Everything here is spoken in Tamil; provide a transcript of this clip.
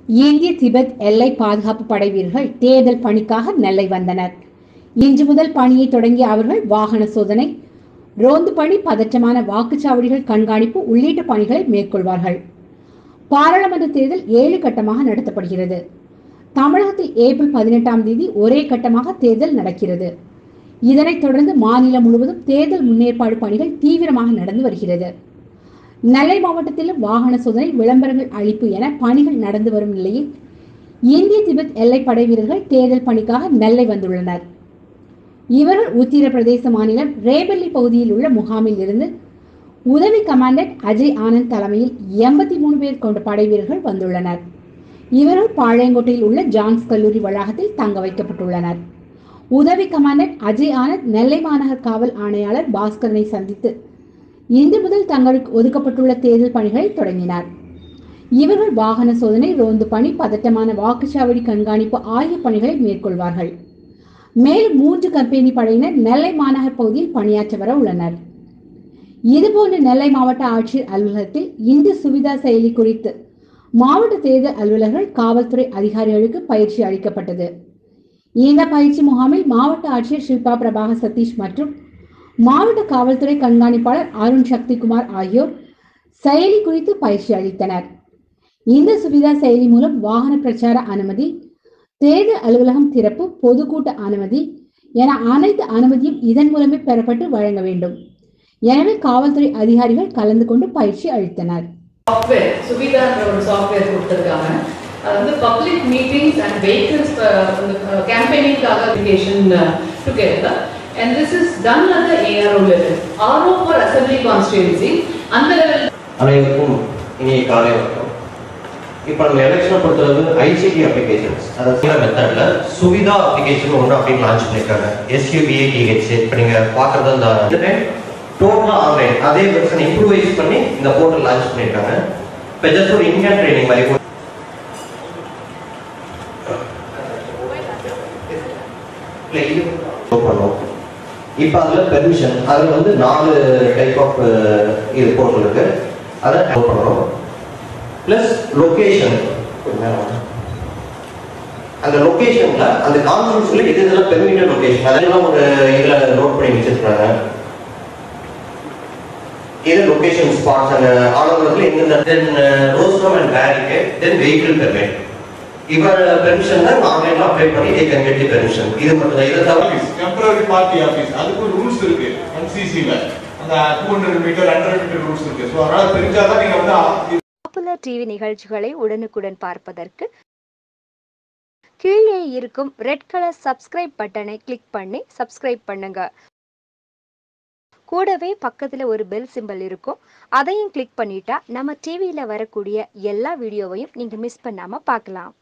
இந்திய திபெத் எல்லை பாதுகாப்பு படை வீரர்கள் தேர்தல் பணிக்காக நெல்லை வந்தனர் இன்று முதல் பணியை தொடங்கிய அவர்கள் வாகன சோதனை ரோந்து பணி பதற்றமான வாக்குச்சாவடிகள் கண்காணிப்பு உள்ளிட்ட பணிகளை மேற்கொள்வார்கள் பாராளுமன்ற தேர்தல் ஏழு கட்டமாக நடத்தப்படுகிறது தமிழகத்தில் ஏப்ரல் பதினெட்டாம் தேதி ஒரே கட்டமாக தேர்தல் நடக்கிறது இதனைத் தொடர்ந்து மாநிலம் முழுவதும் தேர்தல் முன்னேற்பாடு பணிகள் தீவிரமாக நடந்து வருகிறது நெல்லை மாவட்டத்திலும் வாகன சோதனை விளம்பரங்கள் அளிப்பு என பணிகள் நடந்து வரும் நிலையில் இந்திய திபெத் எல்லை படை வீரர்கள் தேர்தல் பணிக்காக நெல்லை வந்துள்ளனர் இவர்கள் உத்தரப்பிரதேச மாநிலம் ரேபல்லி பகுதியில் உள்ள முகாமில் இருந்து உதவி கமாண்டன்ட் அஜய் ஆனந்த் தலைமையில் எண்பத்தி மூணு பேர் கொண்ட படை வீரர்கள் வந்துள்ளனர் இவர்கள் பாளையங்கோட்டையில் உள்ள ஜான்ஸ் கல்லூரி வளாகத்தில் தங்க வைக்கப்பட்டுள்ளனர் உதவி கமாண்டன்ட் அஜய் ஆனந்த் நெல்லை மாநகர் காவல் ஆணையாளர் பாஸ்கரனை சந்தித்து இன்று முதல் தங்களுக்கு ஒதுக்கப்பட்டுள்ள தேர்தல் பணிகளை தொடங்கினார் இவர்கள் வாகன சோதனை ரோந்து பணி பதட்டமான வாக்குச்சாவடி கண்காணிப்பு ஆகிய பணிகளை மேற்கொள்வார்கள் மேலும் மூன்று கம்பெனி படையினர் நெல்லை மாநகர் பகுதியில் பணியாற்ற வர உள்ளனர் இதுபோன்று நெல்லை மாவட்ட ஆட்சியர் அலுவலகத்தில் இந்து சுவிதா செயலி குறித்து மாவட்ட தேர்தல் அலுவலர்கள் காவல்துறை அதிகாரிகளுக்கு பயிற்சி அளிக்கப்பட்டது இந்த பயிற்சி முகாமில் மாவட்ட ஆட்சியர் ஷில்பா பிரபாக சதீஷ் மற்றும் மாவட்ட காவல்துறை கண்காணிப்பாளர் அருண் சக்திகுமார் ஆகியோர் செயலி குறித்து பயிற்சி அளித்தனர் இந்த சுவிதா செயலி மூலம் வாகன பிரச்சார அனுமதி தேர்தல் அலுவலகம் திறப்பு பொதுக்கூட்ட அனுமதி என அனைத்து அனுமதியும் இதன் மூலமே பெறப்பட்டு வழங்க வேண்டும் எனவே காவல்துறை அதிகாரிகள் கலந்து கொண்டு பயிற்சி அளித்தனர் சாஃப்ட்வேர் சுவிதான்ற ஒரு சாஃப்ட்வேர் கொடுத்துருக்காங்க அது வந்து பப்ளிக் மீட்டிங்ஸ் அண்ட் வெஹிக்கிள்ஸ் கேம்பெயினிங்காக application together and this is done at the ARO level RO for assembly constituency அந்த லெவல் அனைவருக்கும் இனிய காலை வணக்கம் இப்போ நம்ம எலெக்ஷனை பொறுத்தளவு ஐசிடி அப்ளிகேஷன்ஸ் அதாவது மெத்தட்ல சுவிதா அப்ளிகேஷன் ஒன்று அப்படின்னு லான்ச் பண்ணியிருக்காங்க எஸ்யூபிஏடிஹெச் இப்போ நீங்கள் பார்க்குறது அந்த டோட்டலாக ஆன்லைன் அதே வெர்ஷன் இம்ப்ரூவைஸ் பண்ணி இந்த போர்ட்டல் லான்ச் பண்ணியிருக்காங்க இப்போ ஜஸ்ட் ஒரு இந்தியன் ட்ரைனிங் மாதிரி இல்லை இது பண்ணுவோம் இப்போ அதில் பெர்மிஷன் அதில் வந்து நாலு டைப் ஆஃப் இது போர்ட்டல் இருக்கு அதை டவுன் பண்ணுறோம் ப்ளஸ் லொக்கேஷன் அந்த லொக்கேஷன்ல அந்த கான்ஃபரன்ஸ்ல எது இதெல்லாம் பெர்மிட்டட் லொகேஷன் அதெல்லாம் ஒரு இதில் நோட் பண்ணி வச்சிருக்காங்க இது லொகேஷன் ஸ்பாட்ஸ் அந்த ஆலோசனத்தில் எந்தெந்த then rostrum and barricade then vehicle permit இவர் பெர்மிஷன் தான் ஆன்லைன்ல அப்ளை பண்ணி they can get the permission இது மட்டும் தான் இதை தவிர ஆபீஸ் டெம்பரரி பார்ட்டி ஆபீஸ் அதுக்கு ரூல்ஸ் இருக்கு எம்சிசில அந்த two hundred meter hundred meter rules இருக்கு ஸோ அதனால தெரிஞ்சாதான் நீங்க வந்து ஆ- பாப்புலர் டிவி நிகழ்ச்சிகளை உடனுக்குடன் பார்ப்பதற்கு கீழே இருக்கும் ரெட் கலர் சப்ஸ்கிரைப் பட்டனை கிளிக் பண்ணி சப்ஸ்கிரைப் பண்ணுங்க கூடவே பக்கத்துல ஒரு பெல் சிம்பல் இருக்கும் அதையும் கிளிக் பண்ணிட்டா நம்ம டிவியில வரக்கூடிய எல்லா வீடியோவையும் நீங்க மிஸ் பண்ணாம பார்க்கலாம்